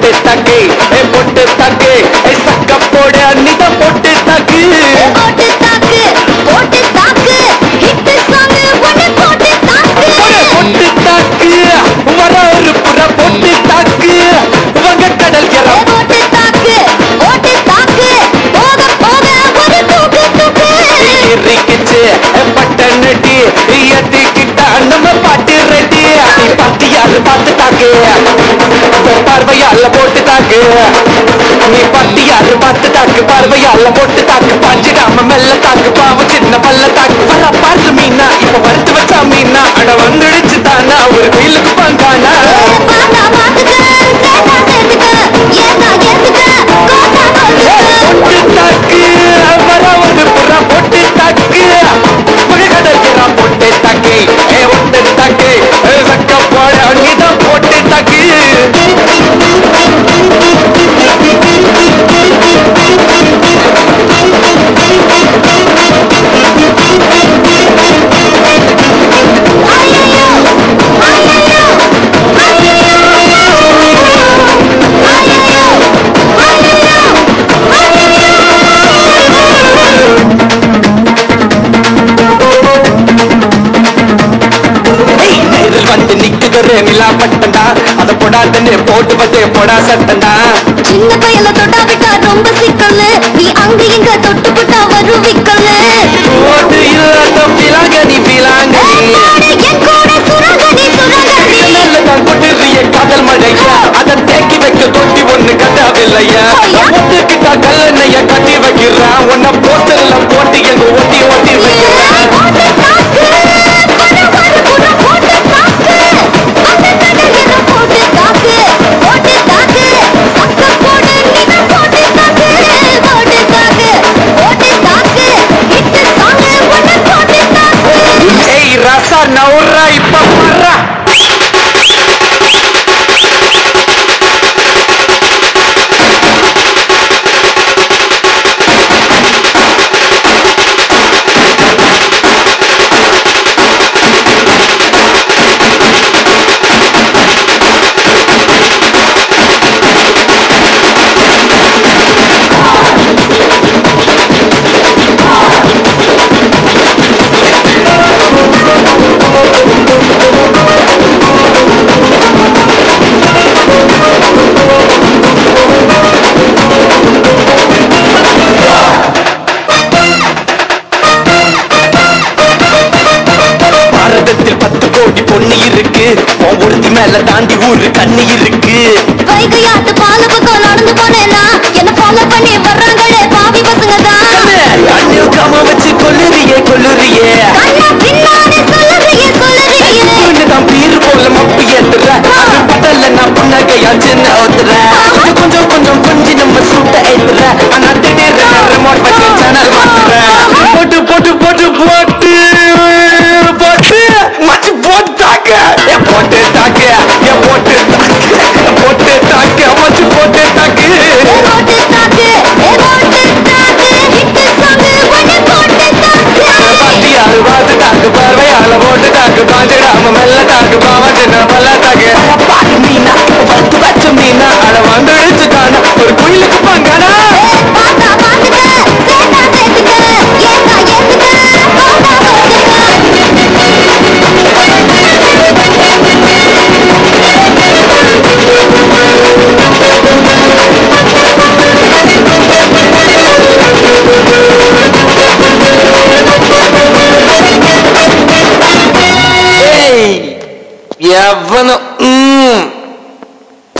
பொட்டு தாக்கு ஏ பொட்டு தாக்கு ஏ சக்க போட அன்னிதான் பொட்டு தாக்கு போட்டு தாக்கு போட்டு தாக்கு ஹிட் சாங் ஒண்ணு போட்டு தாக்கு பொட்டு தாக்கு வர ஒரு புற பொட்டு தாக்கு வங்க கடல் எற போட்டு தாக்கு போட்டு தாக்கு போக போக ஒரு தூக்கு தூக்கு இறுக்கிச்சு பட்டனடி எத்திக்கிட்டா நம்ம பாட்டு ரெடி நீ பத்தியால பார்த்து தாக்கு பார்வையால போட்டு தாக்கு நீ பத்தியால பார்த்து தாக்கு பார்வையால போட்டு தாக்கு பாஞ்சிடாம மெல்ல தாக்கு பாவம் சின்ன பல்ல தாக்கு வர பாரு மீனா இப்ப வறுத்து வச்சா மீனா அட வந்துடுச்சு தானா ஒரு கோயிலுக்கு பங்கானா பாத்தா பாத்துக்க சேட்டா சேர்த்துக்க ஏத்தா ஏத்துக்க கோத்தா கோத்துக்க பொட்டு தாக்கு வர ஒரு புறா பொட்டு தாக்கு புகடக்கிறா பொட்டு தாக்கு ஏ ஒட்டு தாக்கு ஏ சக்க போட அங்கேதான் பொட்டு தாக்கு ஐயையோ ஐயையோ ஐயையோ ஐயையோ ஐயையோ ஏய், நேரில் வந்து நிக்குதொரு நிலா பட்டண்டா அத போடாதன்னு போட்டு வச்சே போடா சட்டண்டா சின்ன பையல தொட்டா விட்டா ரொம்ப சிக்கல் நீ அங்க இங்க தொட்டு விட்டா வரும் விக்கல் போட்டு இல்லாத பிலாங்க நீ பிலாங்க நீ என் கூட சுரங்க நீ சுரங்க நீ நல்லதான் கொட்டுறிய காதல் மழையா அதன் தேக்கி வைக்க தொட்டி ஒண்ணு கட்டாவில்லையா ஐயா. ஒத்துக்கிட்டா கல்லணைய கட்டி வைக்கிறான் உன்னை போஸ்டர்ல போட்டு எங்க ஒட்டி ஒட்டி வைக்கிறான் போட்டு தாக்கு வர வர கூட போட்டு தாக்கு அந்த கடல் என போட்டு தாக்கு போட்டு தாக்கு சக்க போடு நீ போட்டு தாக்கு போட்டு தாக்கு போட்டு தாக்கு ஹிட் சாங் ஒண்ணு போட்டு தாக்கு ஏய் ரசா நவுறா இப்ப வர்றா பாரதத்தில் பத்து கோடி பொண்ணு இருக்கு உன் ஒருத்தி மேல தாண்டி ஊரு கண்ணி இருக்கு வைகையாத்து பால பக்கம் நடந்து போனேனா என்ன ஃபாலோ பண்ணி வர்றாங்களே பாவி பசங்க தான் கண்ணில் காம வச்சு கொல்லுறியே கொல்லுறியே கண்ணா பின்னாடி சொல்லுறியே சொல்லுறியே தான் பீர் போல மப்பு ஏத்துற அது பட்டல நான் புன்னகையா சின்ன ஓத்துற கொஞ்சம் கொஞ்சம் கொஞ்சம் கொஞ்சம் நம்ம சூட்ட ஏத்துற ஆனா திடீர்னு ரிமோட் வச்சு சேனல் மாத்துற போட்டு போட்டு போட்டு போட்டு போட்டு மச்சு போட்டாக்க ஏ போட்டு தாக்க ஏ போட்டு தாக்க போட்டு தாக்க மச்சு போட்டு தாக்கு போட்டு தாக்கு ஏ போட்டு தாக்கு ஹிட் சாங் ஒண்ணு போட்டு தாக்கு பட்டியால் பார்த்து தாக்கு பார்வையால போட்டு தாக்கு பாஞ்சிடாம மெல்ல தாக்கு பாவ சின்ன பல்ல தாக்கு பாட்டு மீனா வறுத்து வச்ச மீனா அட வந்துடுச்சு காணா ஒரு குயிலுக்கு பங்கானா பாத்தா பாத்துக்க சேட்டா சேர்த்துக்க ஏத்தா ஏத்துக்க கோத்தா கோத்துக்க ஏய் எவனும்